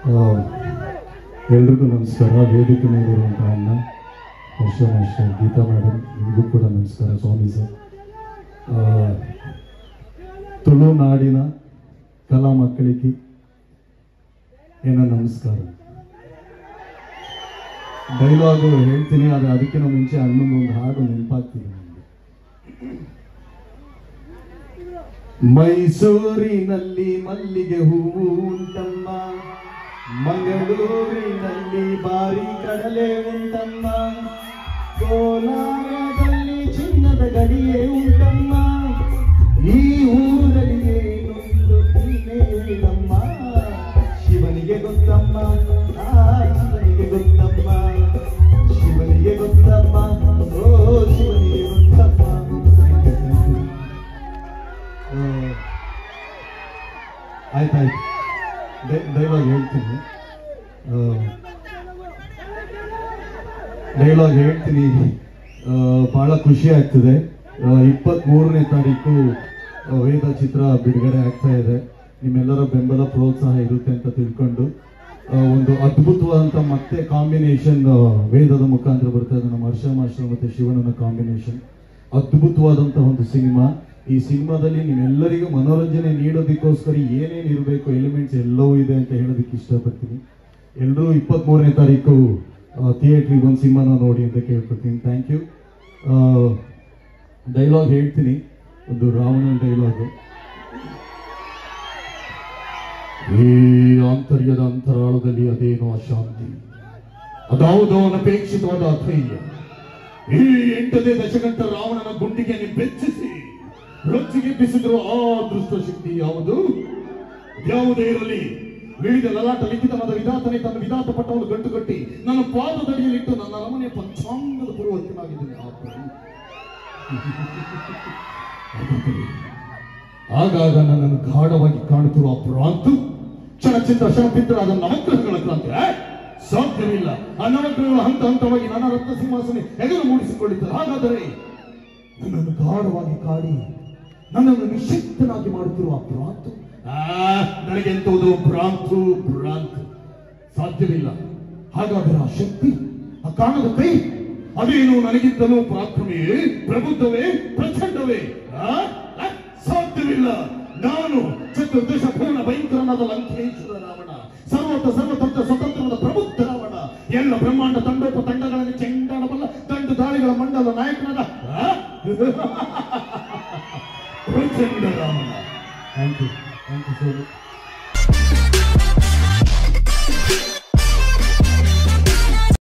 ಆ, ಎಲ್ರಿಗೂ ನಮಸ್ಕಾರ ವೇದಿಕೆ ಮೇಲಿರುವಂಥ ಅಣ್ಣ ಹರ್ಷ ಮಾಸ್ಟರ್ ಗೀತಾ ಮೇಡಮ್ ನಿಮಗೂ ಕೂಡ ನಮಸ್ಕಾರ ಸ್ವಾಮಿ ಸರ್ ಆ, ತುಳುನಾಡಿನ ಕಲಾ ಮಕ್ಕಳಿಗೆ ಏನ ನಮಸ್ಕಾರ ಡೈಲಾಗು ಹೇಳ್ತೀನಿ ಅದು ಅದಕ್ಕಿಂತ ಮುಂಚೆ ಅಣ್ಣಂದು ಒಂದು ಹಾಡು ನೆನಪಾಗ್ತಿದೆ ನನಗೆ ಮೈಸೂರಿನಲ್ಲಿ ಮಲ್ಲಿಗೆ ಹೂವು ಉಂಟಮ್ಮ ಮಂಗಳೂರಿನಲ್ಲಿ ಬಾರಿ ಕಡಲೆ ಉಂಟಮ್ಮ ಕೋಲಾರದಲ್ಲಿ ಚಿನ್ನದ ಗಡಿಯೇ ಉಂಟಮ್ಮ ಈ ಊರಲ್ಲಿ ಏನುಂಟು ನೀನೇ ಹೇಳಮ್ಮ ಶಿವನಿಗೆ ಗೊತ್ತಮ್ಮ ಆ ಶಿವನಿಗೆ ಗೊತ್ತಮ್ಮ ಶಿವನಿಗೆ ಗೊತ್ತಮ್ಮ ಓ ಶಿವನಿಗೆ ಗೊತ್ತಮ್ಮ ಆ, ಆಯ್ತಾಯ್ತು ಡೈಲಾಗ್ ಹೇಳ್ತೀನಿ ಡೈಲಾಗ್ ಹೇಳ್ತೀನಿ ಆ, ಬಹಳ ಖುಷಿ ಆಗ್ತಿದೆ ಇಪ್ಪತ್ತ್ ಮೂರನೇ ತಾರೀಕು ಆ, ವೇದ ಚಿತ್ರ ಬಿಡುಗಡೆ ಆಗ್ತಾ ಇದೆ ನಿಮ್ಮೆಲ್ಲರ ಬೆಂಬಲ ಪ್ರೋತ್ಸಾಹ ಇರುತ್ತೆ ಅಂತ ತಿಳ್ಕೊಂಡು ಆ, ಒಂದು ಅದ್ಭುತವಾದಂಥ ಮತ್ತೆ ಕಾಂಬಿನೇಷನ್ ವೇದದ ಮುಖಾಂತರ ಬರ್ತಾ ಇದೆ ನಮ್ಮ ಹರ್ಷ ಮಾಸ್ಟರ್ ಮತ್ತೆ ಶಿವನನ ಕಾಂಬಿನೇಷನ್ ಅದ್ಭುತವಾದಂಥ ಒಂದು ಸಿನಿಮಾ ಈ ಸಿನಿಮಾದಲ್ಲಿ ನಿಮ್ಮೆಲ್ಲರಿಗೂ ಮನೋರಂಜನೆ ನೀಡೋದಕ್ಕೋಸ್ಕರ ಏನೇನು ಇರಬೇಕು ಎಲಿಮೆಂಟ್ಸ್ ಎಲ್ಲವೂ ಇದೆ ಅಂತ ಹೇಳೋದಕ್ಕೆ ಇಷ್ಟಪಡ್ತೀನಿ ಎಲ್ಲರೂ ಇಪ್ಪತ್ತ್ ಮೂರನೇ ತಾರೀಕು ಥಿಯೇಟ್ರಿಗೆ ಒಂದು ಸಿನಿಮಾನ ನೋಡಿ ಅಂತ ಕೇಳ್ಕೊಡ್ತೀನಿ ಥ್ಯಾಂಕ್ ಯು ಡೈಲಾಗ್ ಹೇಳ್ತೀನಿ ಒಂದು ರಾವಣನ ಡೈಲಾಗು ಈ ಆಂತರ್ಯದ ಅಂತರಾಳದಲ್ಲಿ ಅದೇನೋ ಅಶಾಂತಿ ಅದಾವುದೋ ಅನಪೇಕ್ಷಿತವಾದ ಅಧೈರ್ಯ ಈ ಎಂಟನೇ ದಶಗಂಟ ರಾವಣನ ಗುಂಡಿಗೆ ಬೆಚ್ಚಿಸಿ ರೊಚ್ಚಿಗೆಬ್ಬಿಸಿದ್ರು ಆ ದೃಷ್ಟ ಶಕ್ತಿ ಯಾವುದು ಯಾವುದೇ ಇರಲಿ ವಿವಿಧ ಲಲಾಟ ಲಿಖಿತವಾದ ವಿಧಾತನೆ ತನ್ನ ವಿಧಾತ ಪಟ್ಟವನ್ನು ಗಂಟುಗಟ್ಟಿ ನನ್ನ ಪಾದದಡಿಯಲ್ಲಿಟ್ಟು ನನ್ನ ಅರಮನೆಯ ಪಂಚಾಂಗದ ಪೂರ್ವಜ್ಞನಾಗಿದ್ದೇನೆ ಆ ಪ್ರಭು. ಆಗಾಗ ನನ್ನನ್ನು ಗಾಢವಾಗಿ ಕಾಣುತ್ತಿರುವ ಆ ಭ್ರಾಂತು ಕ್ಷಣಚಿತ್ರ ಕ್ಷಣಪಿತ್ರರಾದ ನವಗ್ರಹಗಳ ಕ್ರಾಂತಿ ಆ? ಸಾಧ್ಯವಿಲ್ಲ ಆ ನವಗ್ರಹಗಳು ಹಂತ ಹಂತವಾಗಿ ನನ್ನ ರತ್ನ ಸಿಂಹಾಸನ ಎದುರು ಮೂಡಿಸಿಕೊಳ್ಳುತ್ತದೆ ಹಾಗಾದರೆ ನನ್ನನ್ನು ಗಾಢವಾಗಿ ಕಾಡಿ ನನ್ನನ್ನು ನಿಶ್ಚಿತ್ತನಾಗಿ ಮಾಡುತ್ತಿರುವ ಆ ಭ್ರಾಂತು ಆ, ನನಗೆಂತುವುದು ಭ್ರಾಂತು ಭ್ರಾಂತು ಸಾಧ್ಯವಿಲ್ಲ ಹಾಗಾದರೆ ಆ ಶಕ್ತಿ ಆ ಕಾಣದ ಕೈ ಅದೇನು ನನಗಿಂತಲೂ ಪರಾಕ್ರಮಿಯೇ ಪ್ರಬುದ್ಧವೇ ಪ್ರಚಂಡವೇ ಆ? ಆ? ಸಾಧ್ಯವಿಲ್ಲ ನಾನು ಚತುರ್ದಶ ಪೂರ್ಣ ಭಯಂಕರನಾದ ಲಂಕೇಶ್ವರ ರಾವಣ ಸರ್ವತ ಸರ್ವತಂತ್ರ ಸ್ವತಂತ್ರದ ಪ್ರಬುದ್ಧ ರಾವಣ ಎಲ್ಲ ಬ್ರಹ್ಮಾಂಡ ತಂಡೋಪ ತಂಡಗಳನ್ನು ಚೆಂಡಾಡಬಲ್ಲ ತಂಡು ದಾಳಿಗಳ ಮಂಡಲ ನಾಯಕನಾದ ಆ?